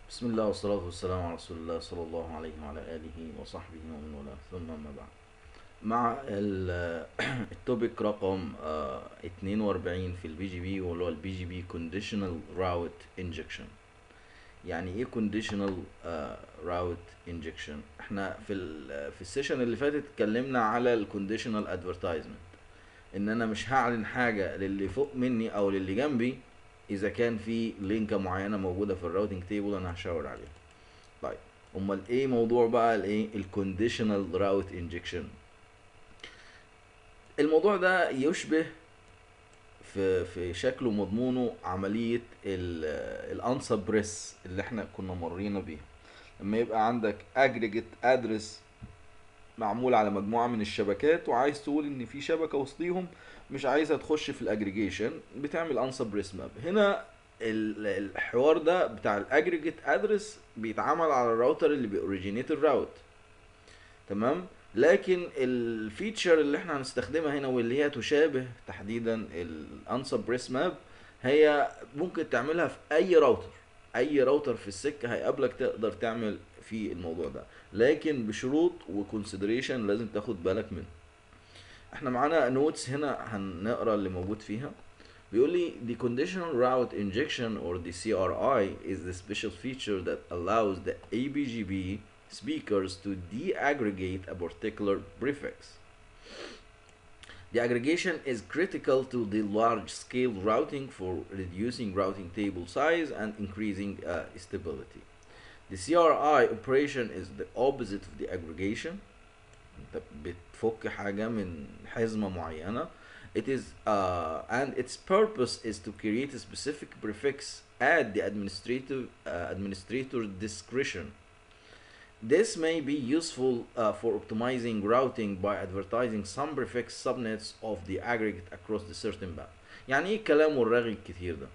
بسم الله والصلاة والسلام على رسول الله صلى الله عليه وعلى آله وصحبه ومن والاه ثم أما بعد مع ال- التوبيك رقم آه، 42 في البي جي بي واللي هو البي جي بي conditional route injection يعني ايه conditional آه، route injection احنا في ال في السيشن اللي فاتت اتكلمنا على ال conditional advertisement ان انا مش هعلن حاجة للي فوق مني او للي جنبي اذا كان في لينكة معينة موجودة في الراوتنج تيبل انا هشاور عليها طيب امال ايه موضوع بقى الايه الكونديشنال راوت انجكشن الموضوع ده يشبه في في شكله ومضمونه عملية الانسر بريس اللي احنا كنا مرينا بيها لما يبقى عندك اجريجيت ادرس معمول على مجموعة من الشبكات وعايز تقول ان في شبكة وسطيهم مش عايزها تخش في الاجريجيشن بتعمل انسر بريس ماب هنا ال- الحوار ده بتاع الاجريجيت ادرس بيتعمل على الراوتر اللي بيوريجينيت الراوت تمام لكن الفيتشر اللي احنا هنستخدمها هنا واللي هي تشابه تحديدا الانسر بريس ماب هي ممكن تعملها في اي راوتر اي راوتر في السكه هيقابلك تقدر تعمل في الموضوع ده لكن بشروط وكونسيدريشن لازم تاخد بالك منه احنا معانا نوتس هنا هنقرا اللي موجود فيها بيقول لي the conditional route injection or the CRI is the special feature that allows the ABGB speakers to de-aggregate a particular prefix. The aggregation is critical to the large-scale routing for reducing routing table size and increasing uh, stability. The CRI operation is the opposite of the aggregation. انت بتفك حاجة من حزمة معينة. It is uh, and its purpose is to create a specific prefix at the administrative uh, administrator's discretion. This may be useful uh, for optimizing routing by advertising some prefix subnets of the aggregate across the certain band. يعني ايه الكلام والرغي الكتير ده؟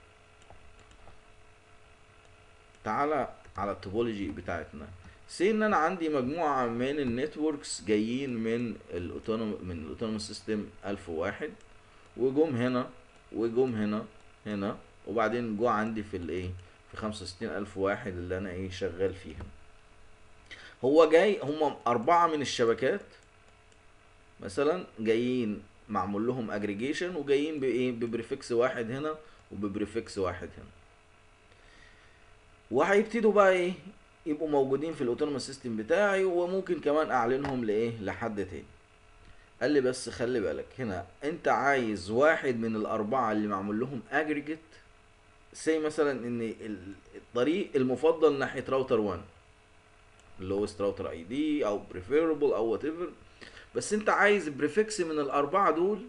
تعالى على التوبولوجي بتاعتنا سي ان انا عندي مجموعه من النتوركس جايين من الاوتونوم من الاوتونوموس سيستم 1001 وجم هنا وجم هنا هنا وبعدين جو عندي في الايه في 65000 واحد اللي انا ايه شغال فيها هو جاي هم اربعه من الشبكات مثلا جايين معمول لهم اجريجيشن وجايين بايه ببريفكس واحد هنا وببريفكس واحد هنا وهيبتدوا بقى ايه يبقوا موجودين في الاوتونوموس سيستم بتاعي وممكن كمان اعلنهم لايه لحد تاني قال لي بس خلي بالك هنا انت عايز واحد من الاربعه اللي معمول لهم اجريجيت سي مثلا ان ال- الطريق المفضل ناحيه راوتر 1 اللوست راوتر اي دي او بريفيربل او وات ايفر بس انت عايز بريفكس من الاربعه دول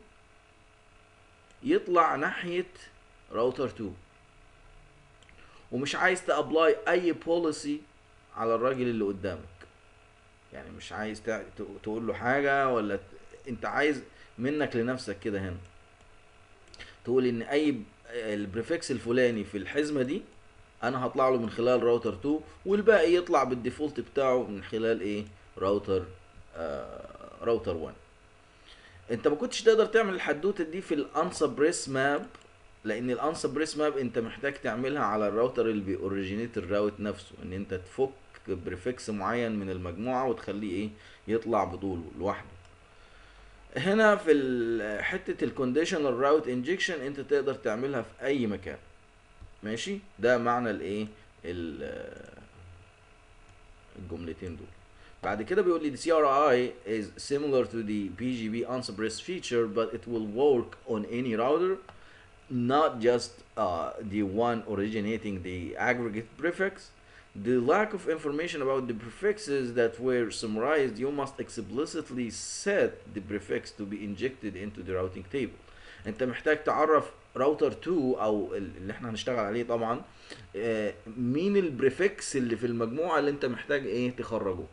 يطلع ناحيه راوتر 2 ومش عايز تابلاي اي بوليسي على الراجل اللي قدامك يعني مش عايز تع- ت- تقول له حاجه ولا ت- انت عايز منك لنفسك كده هنا تقول ان اي ب- البريفكس الفلاني في الحزمه دي انا هطلع له من خلال راوتر 2 والباقي يطلع بالديفولت بتاعه من خلال ايه راوتر آه راوتر 1 انت ما كنتش تقدر تعمل الحدوته دي في الانسبريس ماب لان الانسبريس ماب انت محتاج تعملها على الراوتر اللي بيوريجينيت الراوت نفسه ان انت تفك بريفكس معين من المجموعه وتخليه ايه يطلع بطوله لوحده هنا في ال- حته الكونديشنال راوت انجكشن انت تقدر تعملها في اي مكان ماشي ده معنى الايه ال- الجملتين دول بعد كده بيقول لي the CRI is similar to the BGP Ansibless feature but it will work on any router not just uh, the one originating the aggregate prefix the lack of information about the prefixes that were summarized you must explicitly set the prefix to be injected into the routing table انت محتاج تعرف راوتر 2 او ال- اللي احنا هنشتغل عليه طبعا آه، مين البريفكس اللي في المجموعه اللي انت محتاج ايه تخرجه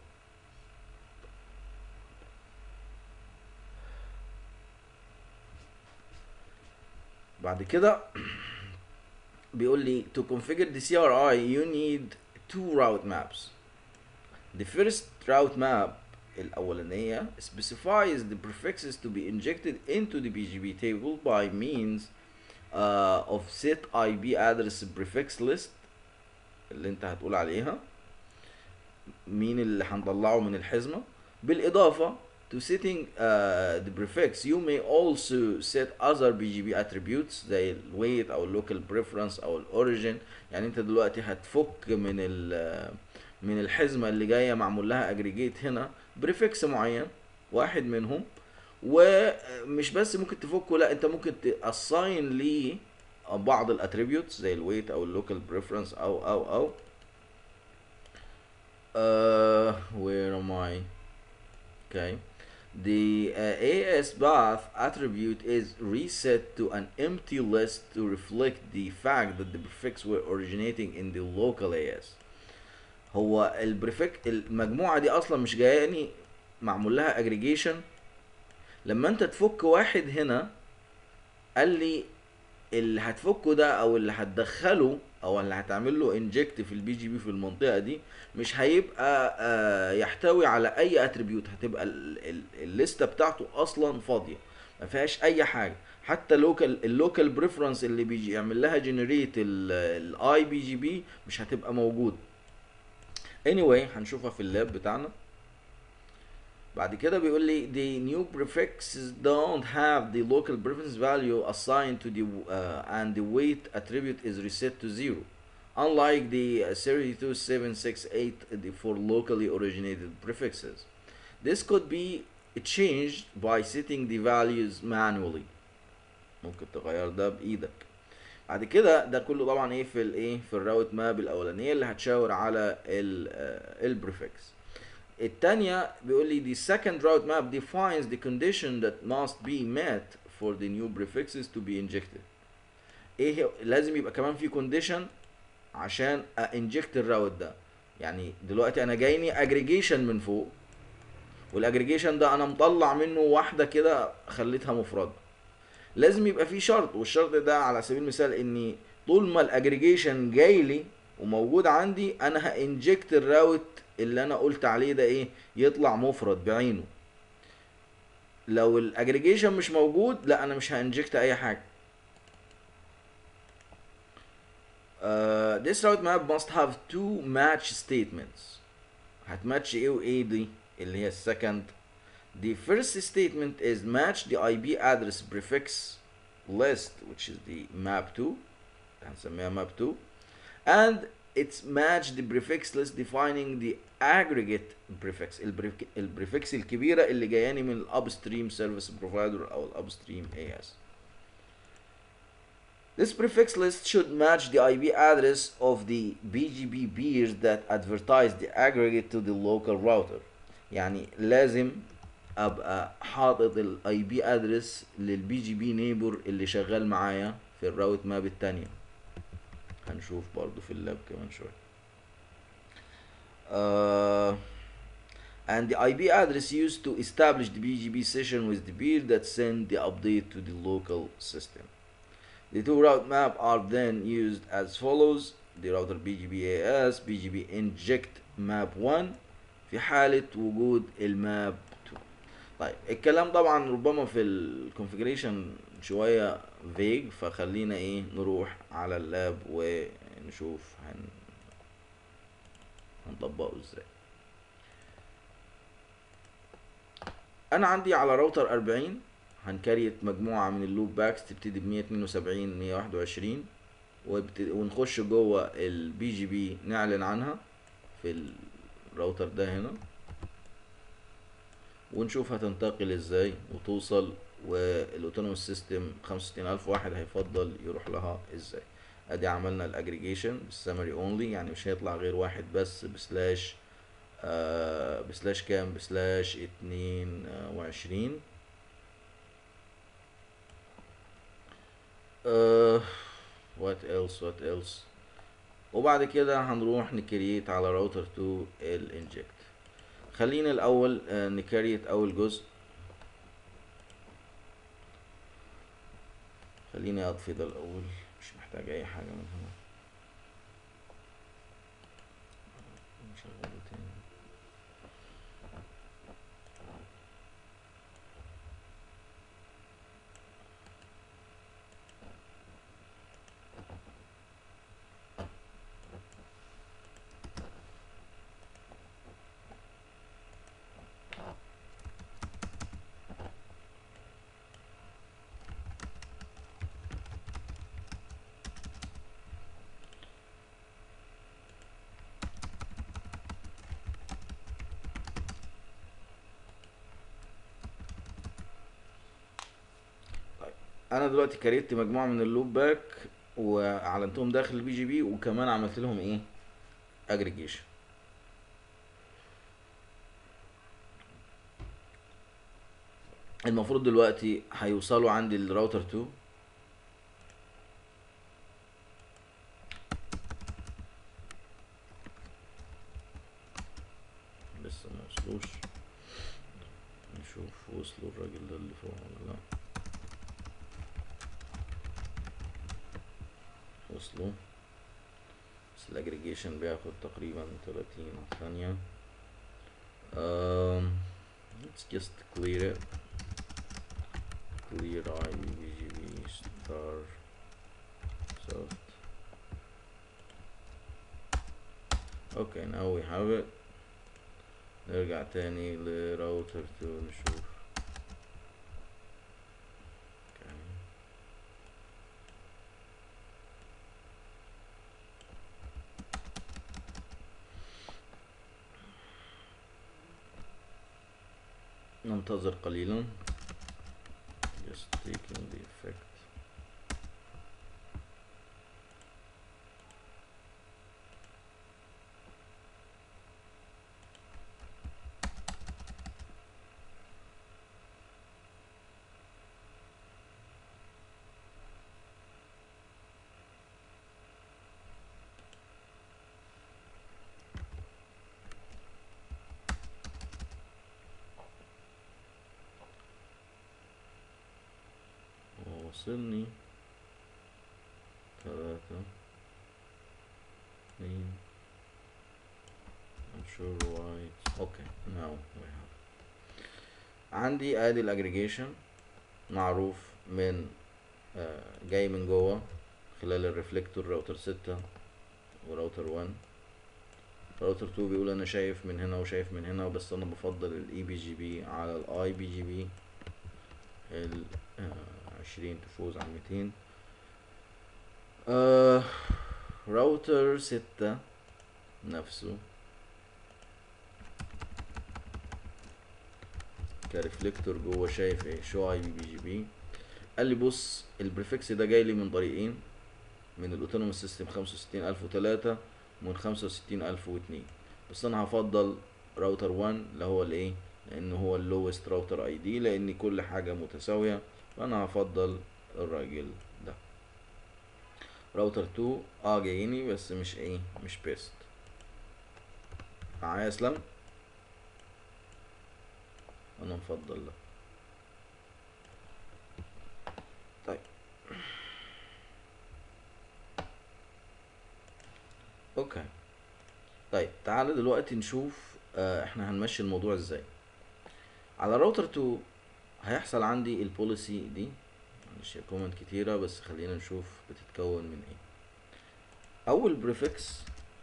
بعد كده بيقول لي to configure the CRI you need two route maps the first route map الأولانية specifies the prefixes to be injected into the BGP table by means uh, of set IP address prefix list اللي انت هتقول عليها مين اللي هنطلعه من الحزمة بالإضافة to setting uh, the prefix you may also set other BGP attributes زي ال weight أو ال local preference أو ال origin يعني انت دلوقتي هتفك من ال من الحزمة اللي جاية معمول لها aggregate هنا بريفكس معين واحد منهم ومش بس ممكن تفكه لا انت ممكن تاساين ليه بعض الاتريبيوتس زي الويت او اللوكال بريفرنس او او او uh, where am I okay the uh, AS path attribute is reset to an empty list to reflect the fact that the prefix were originating in the local AS هو البريفك المجموعة دي أصلا مش جاياني معمول لها اجريجيشن لما انت تفك واحد هنا قال لي اللي هتفكه ده او اللي هتدخله او اللي هتعمل له انجكت في البي جي بي في المنطقه دي مش هيبقى آه يحتوي على اي اتريبيوت هتبقى الليسته بتاعته اصلا فاضيه ما فيهاش اي حاجه حتى لوكال اللوكال بريفرنس اللي بيجي يعمل لها جنريت الاي بي جي بي مش هتبقى موجود anyway هنشوفها في اللاب بتاعنا بعد كده بيقول لي the new prefixes don't have the local preference value assigned to the uh, and the weight attribute is reset to zero unlike the 32768 the for locally originated prefixes this could be changed by setting the values manually ممكن تغير ده بايدك بعد كده ده كله طبعا ايه في الايه في الراوت ماب الاولانيه اللي هتشاور على البريفكس التانية بيقول لي the second route map defines the condition that must be met for the new prefixes to be injected ايه لازم يبقى كمان في condition عشان انجكت الراوت ده يعني دلوقتي انا جايني aggregation من فوق والاجريجيشن ده انا مطلع منه واحده كده خليتها مفرده لازم يبقى في شرط والشرط ده على سبيل المثال اني طول ما الاجريجيشن جاي لي وموجود عندي انا هانجكت الراوت اللي انا قلت عليه ده ايه يطلع مفرد بعينه لو الاجريجيشن مش موجود لا انا مش هانجكت اي حاجه uh, this route map must have two match statements هتماتش ايه وايه دي اللي هي السكند the first statement is match the IP address prefix list which is the map2 هنسميها map2 and it's match the prefix list defining the aggregate prefix البريفكس الكبيره اللي جاياني من الابستريم سيرفيس بروفايدر او الابستريم AS This prefix list should match the IP address of the BGP peers that advertise the aggregate to the local router. يعني لازم ابقى حاطط الاي بي ادرس للبي جي بي نيبر اللي شغال معايا في الراوت ماب التانية هنشوف برضو في اللاب كمان شوية uh, and the IP address used to establish the BGP session with the peer that send the update to the local system. The two route map are then used as follows the router BGP AS BGP inject map 1 في حالة وجود الماب 2 طيب الكلام طبعا ربما في الكونفيجريشن شوية فيج فخلينا ايه نروح على اللاب ونشوف هن هنطبقه ازاي انا عندي على راوتر 40 هنكريت مجموعة من اللوب باكس تبتدي ب 172 121 وبت- ونخش جوه البي جي بي نعلن عنها في الراوتر ده هنا ونشوف هتنتقل ازاي وتوصل والاوتونوموس سيستم 65000 واحد هيفضل يروح لها ازاي ادي عملنا الاجريجيشن بالسمري اونلي يعني مش هيطلع غير واحد بس بسلاش آه بسلاش كام بسلاش اتنين آه وعشرين آه what else what else وبعد كده هنروح نكريت على راوتر 2 الانجكت خلينا الاول آه، نكريت اول جزء خليني اطفي ده الاول مش محتاج اي حاجه من هنا نشغله تاني انا دلوقتي كريت مجموعه من اللوب باك واعلنتهم داخل البي جي بي وكمان عملت لهم ايه اجريجيشن المفروض دلوقتي هيوصلوا عندي الراوتر 2 لسه ما وصلوش نشوف وصلوا الراجل ده اللي فوق ولا لا وصلوا بس الاجريجيشن بياخد تقريبا 30 ثانية um, let's just clear it clear IBGB star soft okay now we have it نرجع تاني لراوتر 2 نشوف okay. ننتظر قليلا just taking the effect وصلني ثلاثة اثنين I'm sure why it's okay now we have عندي ادي الاجريجيشن معروف من آه جاي من جوه خلال الريفلكتور راوتر ستة وراوتر 1 راوتر 2 بيقول انا شايف من هنا وشايف من هنا بس انا بفضل الاي بي جي بي على الاي بي جي بي ال عشرين تفوز على ميتين آه راوتر ستة نفسه كريفلكتور جوه شايف ايه شو اي بي بي جي بي قال لي بص البريفكس ده جاي لي من طريقين من الاوتونوموس سيستم خمسة وستين الف وتلاتة ومن خمسة وستين الف واتنين بس انا هفضل راوتر 1 اللي هو الايه لان هو اللوست راوتر اي دي لان كل حاجة متساوية فانا هفضل الراجل ده راوتر 2 اه جايني بس مش ايه مش بيست معايا اسلام انا مفضل ده طيب اوكي طيب تعالى دلوقتي نشوف آه احنا هنمشي الموضوع ازاي على راوتر 2 هيحصل عندي البوليسي دي معلش هي كومنت كتيرة بس خلينا نشوف بتتكون من ايه اول بريفكس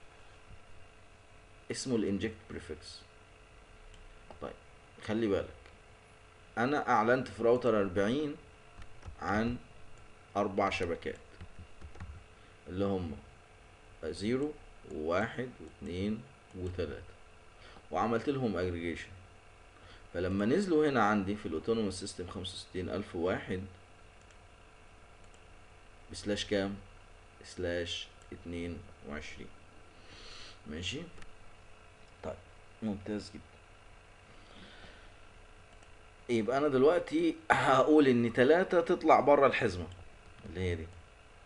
اسمه الانجكت بريفكس طيب خلي بالك انا اعلنت في راوتر 40 عن اربع شبكات اللي هم زيرو وواحد واثنين وثلاثة وعملت لهم اجريجيشن فلما نزلوا هنا عندي في الاوتونوموس سيستم خمسة وستين الف واحد بسلاش كام سلاش اتنين وعشرين ماشي طيب ممتاز جدا يبقى انا دلوقتي هقول ان تلاتة تطلع بره الحزمة اللي هي دي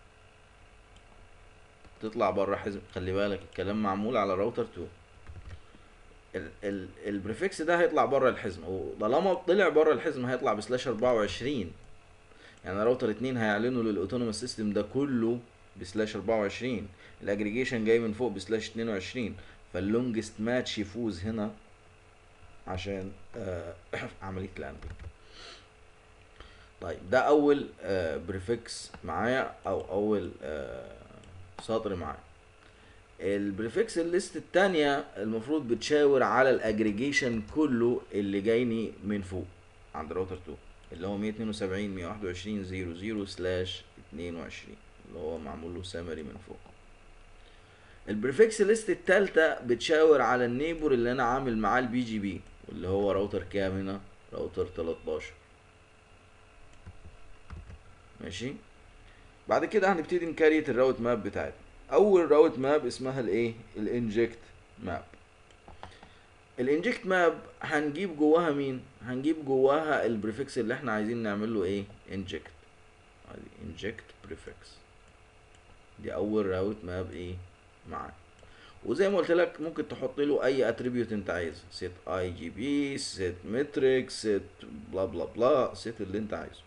تطلع بره حزمة خلي بالك الكلام معمول على راوتر 2 ال ال البريفكس ده هيطلع بره الحزمة وطالما طلع بره الحزمة هيطلع بسلاش 24 يعني راوتر 2 هيعلنوا للاوتونوموس سيستم ده كله بسلاش 24 الاجريجيشن جاي من فوق بسلاش 22 فاللونجست ماتش يفوز هنا عشان آه عملية لاندنج طيب ده اول آه بريفكس معايا او اول آه سطر معايا البريفكس الليست التانية المفروض بتشاور على الاجريجيشن كله اللي جايني من فوق عند راوتر 2 اللي هو 172 121 00 سلاش 22 اللي هو معمول له سامري من فوق البريفكس ليست التالتة بتشاور على النيبور اللي انا عامل معاه البي جي بي واللي هو راوتر كام هنا راوتر 13 ماشي بعد كده هنبتدي نكريت الراوت ماب بتاعتنا اول راوت ماب اسمها الايه الانجكت ماب الانجكت ماب هنجيب جواها مين هنجيب جواها البريفكس اللي احنا عايزين نعمل له ايه انجكت ادي انجكت بريفكس دي اول راوت ماب ايه معانا وزي ما قلت لك ممكن تحط له اي اتريبيوت انت عايزه سيت اي جي بي سيت متريك سيت بلا بلا بلا سيت اللي انت عايزه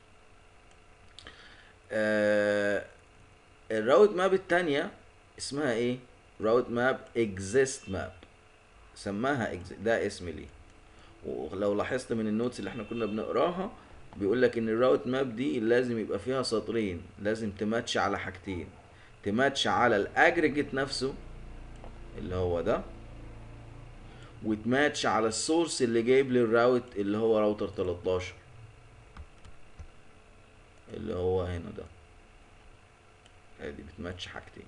آه الراوت ماب التانية اسمها ايه راوت ماب اكزيست ماب سماها exist. ده اسم ليه ولو لاحظت من النوتس اللي احنا كنا بنقراها بيقول لك ان الراوت ماب دي لازم يبقى فيها سطرين لازم تماتش على حاجتين تماتش على الاجريجيت نفسه اللي هو ده وتماتش على السورس اللي جايب لي الراوت اللي هو راوتر 13 اللي هو هنا ده ادي بتماتش حاجتين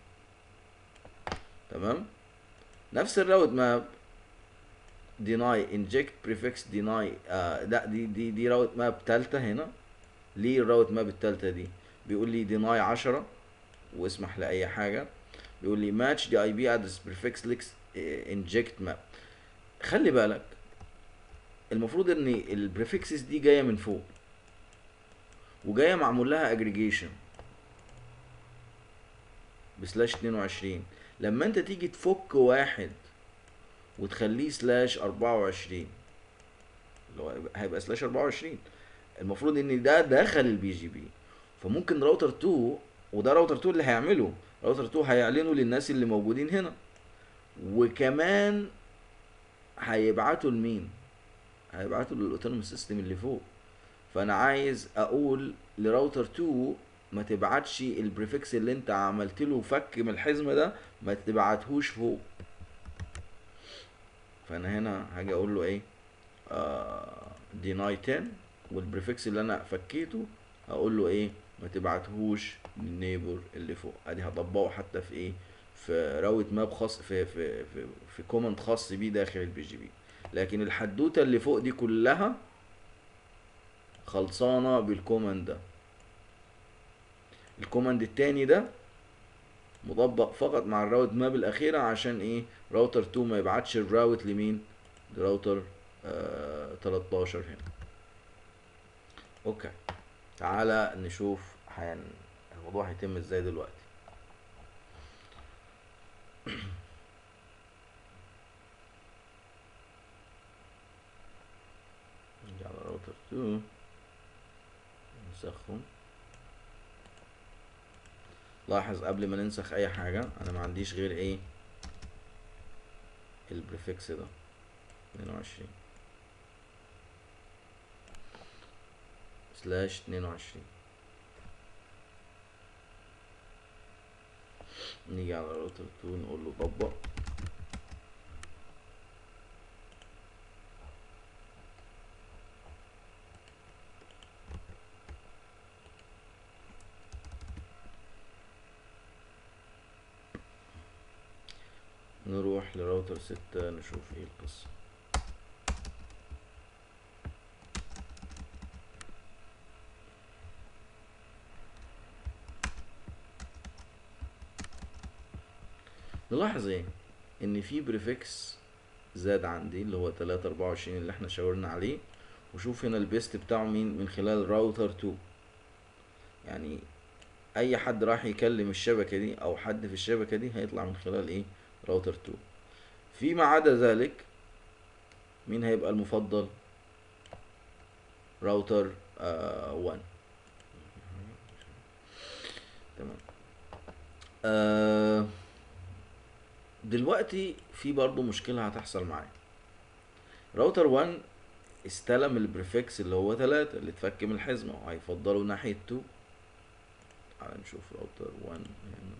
تمام نفس الراوت ماب deny inject prefix deny آه لا دي دي دي راوت ماب تالتة هنا ليه الراوت ماب التالتة دي بيقول لي deny 10 واسمح لأي حاجة بيقول لي match the IP address prefix lex inject map خلي بالك المفروض ان البريفكسز دي جايه من فوق وجايه معمول لها اجريجيشن بسلاش 22 لما انت تيجي تفك واحد وتخليه سلاش 24 اللي هو هيبقى سلاش 24 المفروض ان ده دخل البي جي بي فممكن راوتر 2 وده راوتر 2 اللي هيعمله راوتر 2 هيعلنه للناس اللي موجودين هنا وكمان هيبعتوا لمين هيبعتوا للاوتونوموس سيستم اللي فوق فانا عايز اقول لراوتر 2 ما تبعتش البريفكس اللي انت عملت له فك من الحزمه ده ما تبعتهوش فوق فانا هنا هاجي اقول له ايه آه ديناي 10 والبريفكس اللي انا فكيته هقول له ايه ما تبعتهوش للنيبر اللي فوق ادي هطبقه حتى في ايه في راوت ماب خاص في في في, في كوماند خاص بيه داخل البي جي بي لكن الحدوته اللي فوق دي كلها خلصانه بالكوماند ده الكوماند التاني ده مطبق فقط مع الراوت ماب الاخيره عشان ايه راوتر 2 ما يبعتش الراوت لمين لراوتر آه 13 هنا اوكي تعالى نشوف حين الموضوع هيتم ازاي دلوقتي نرجع على راوتر 2 نسخهم لاحظ قبل ما ننسخ اي حاجة انا ما عنديش غير ايه البريفكس ده 22 سلاش 22 نيجي على راوتر 2 نقول له طبق نروح لراوتر ستة نشوف ايه القصة نلاحظ ايه ان في بريفكس زاد عندي اللي هو تلاتة اربعة وعشرين اللي احنا شاورنا عليه وشوف هنا البيست بتاعه مين من خلال راوتر 2 يعني اي حد راح يكلم الشبكة دي او حد في الشبكة دي هيطلع من خلال ايه راوتر 2 فيما عدا ذلك مين هيبقى المفضل راوتر آه 1 تمام آه دلوقتي في برضو مشكلة هتحصل معايا راوتر 1 استلم البريفكس اللي هو 3 اللي اتفك من الحزمة وهيفضله ناحية 2 تعال نشوف راوتر 1 هنا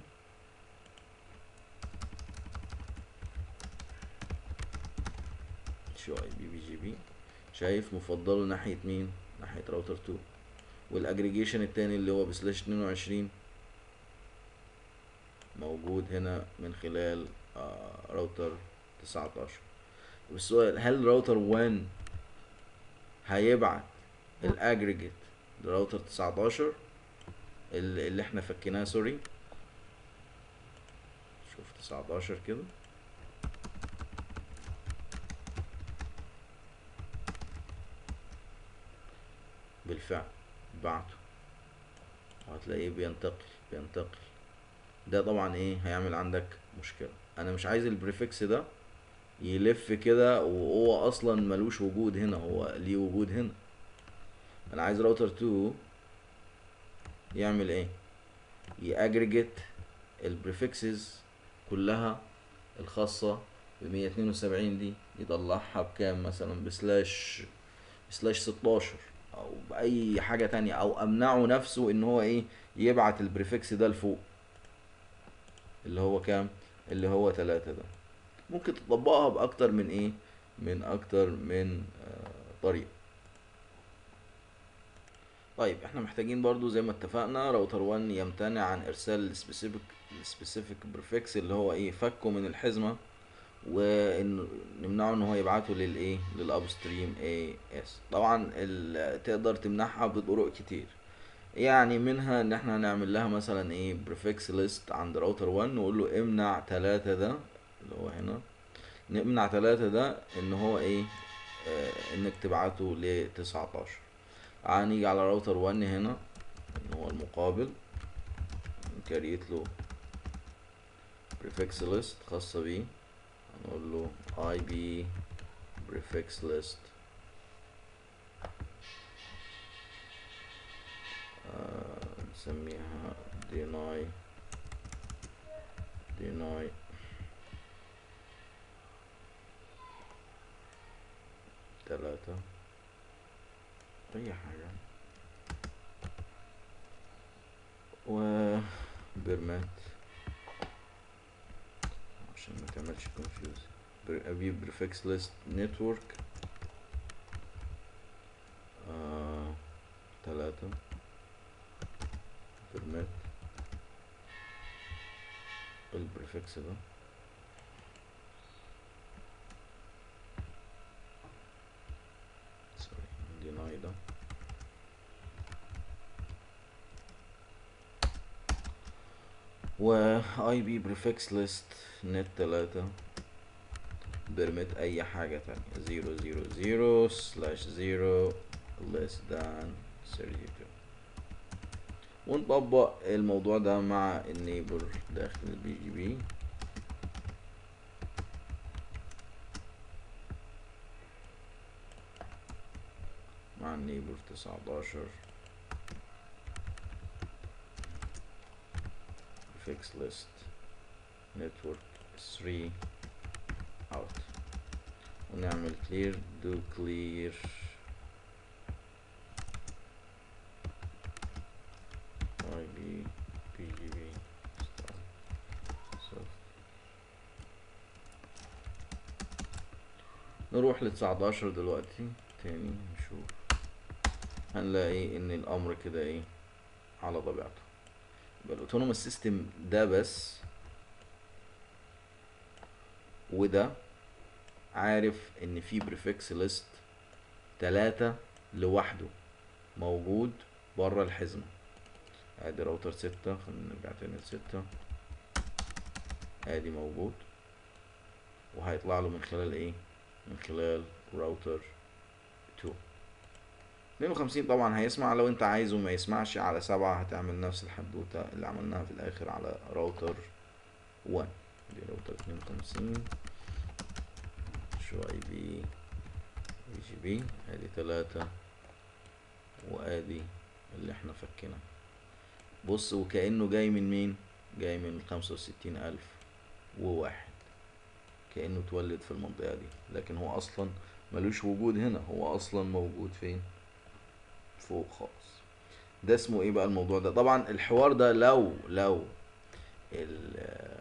شو اي بي بي جي بي شايف مفضله ناحية مين ناحية راوتر 2 والاجريجيشن التاني اللي هو بسلاش 22 موجود هنا من خلال آه راوتر 19 والسؤال هل راوتر 1 هيبعت الاجريجيت لراوتر 19 ال- اللي احنا فكيناه سوري شوف 19 كده بالفعل بعته وهتلاقيه بينتقل بينتقل ده طبعا ايه هيعمل عندك مشكلة انا مش عايز البريفكس ده يلف كده وهو اصلا ملوش وجود هنا هو ليه وجود هنا انا عايز راوتر 2 يعمل ايه يأجريجيت البريفكسز كلها الخاصة ب 172 دي يطلعها بكام مثلا بسلاش سلاش 16 او باي حاجة تانية او امنعه نفسه ان هو ايه يبعت البريفكس ده لفوق اللي هو كام اللي هو 3 ده ممكن تطبقها باكتر من ايه من اكتر من آه طريقة طيب احنا محتاجين برضو زي ما اتفقنا راوتر 1 يمتنع عن ارسال السبيسيفيك السبيسيفيك بريفكس اللي هو ايه فكه من الحزمه ونمنعه ان هو يبعته للايه للابستريم اي اس طبعا ال- تقدر تمنعها بطرق كتير يعني منها ان احنا هنعمل لها مثلا ايه بريفكس ليست عند راوتر 1 نقول له امنع تلاتة ده اللي هو هنا نمنع تلاتة ده ان هو ايه آه انك تبعته ل 19 هنيجي على راوتر 1 هنا اللي هو المقابل نكريت له prefix list خاصة بيه هنقول له ib prefix list آه نسميها deny deny تلاتة أي حاجة و برمات عشان ما تعملش confuse بر- أجيب prefix list network آه تلاتة برمات البريفكس ده سوري deny ده و ib prefix list net تلاتة برمت اي حاجة تانية زيرو زيرو زيرو سلاش زيرو less than 32 ونطبق الموضوع ده مع النيبر داخل البي جي بي مع النيبر تسعتاشر fix list network 3 out ونعمل clear do clear ib pgb start soft نروح ل 19 دلوقتي تاني نشوف هنلاقي ان الامر كده ايه على طبيعته يبقى الاوتونوموس سيستم ده بس وده عارف ان في بريفكس ليست تلاتة لوحده موجود بره الحزمة ادي راوتر ستة خلينا نرجع تاني لستة ادي موجود وهيطلع له من خلال ايه من خلال راوتر 2 52 طبعا هيسمع لو انت عايزه ما يسمعش على سبعة هتعمل نفس الحدوتة اللي عملناها في الاخر على راوتر 1 دي راوتر 52 شو اي بي اي جي بي ادي تلاتة وادي اللي احنا فكيناه بص وكأنه جاي من مين جاي من خمسة وستين ألف وواحد كأنه اتولد في المنطقة دي لكن هو أصلا ملوش وجود هنا هو أصلا موجود فين فوق خالص ده اسمه ايه بقى الموضوع ده طبعا الحوار ده لو لو ال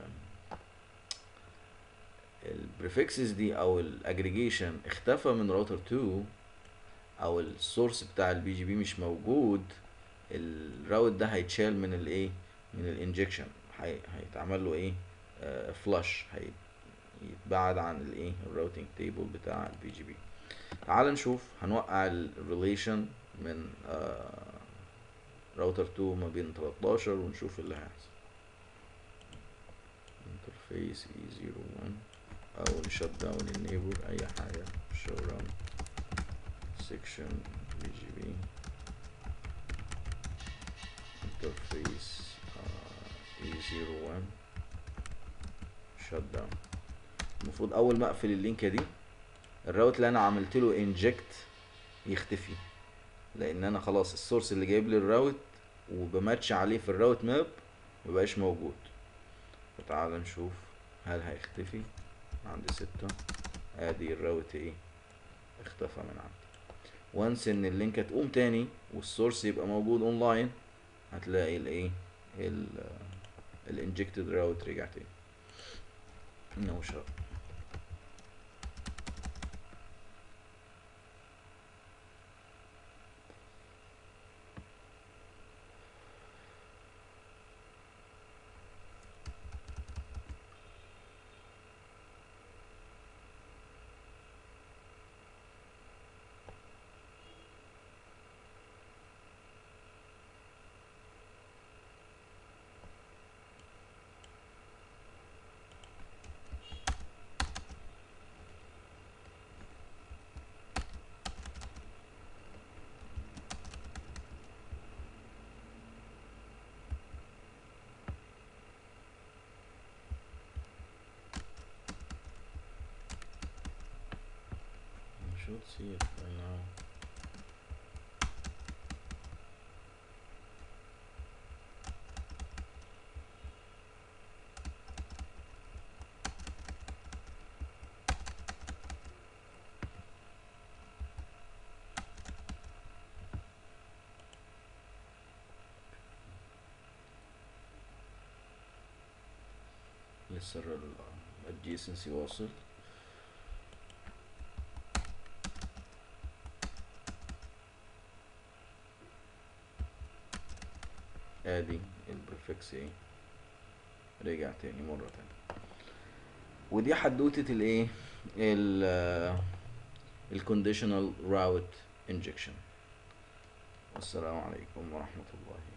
البريفكسز دي او الاجريجيشن اختفى من راوتر 2 او السورس بتاع البي جي بي مش موجود الراوت ده هيتشال من الايه من الانجكشن هيتعمل له ايه فلاش هيتبعد عن الايه الراوتنج تيبل بتاع البي جي بي تعال نشوف هنوقع الريليشن من راوتر 2 ما بين 13 ونشوف اللي هيحصل انترفيس اي 01 او نشت داون النيبر اي حاجة شو ران سيكشن بي جي بي انترفيس اي 01 شت داون المفروض اول ما اقفل اللينكه دي الراوت اللي انا عملت له انجكت يختفي لان انا خلاص السورس اللي جايب لي الراوت وبماتش عليه في الراوت ماب مبقاش موجود فتعال نشوف هل هيختفي عندي ستة ادي الراوت ايه اختفى من عندي وانس ان اللينك تقوم تاني والسورس يبقى موجود اونلاين هتلاقي الايه الانجكتد راوت رجع تاني نو شاء I should see it by now. لسه الادجيسنسي واصل ادي البريفكس ايه رجع تاني مرة تانية ودي حدوتة الايه ال الكونديشنال راوت انجكشن والسلام عليكم ورحمة الله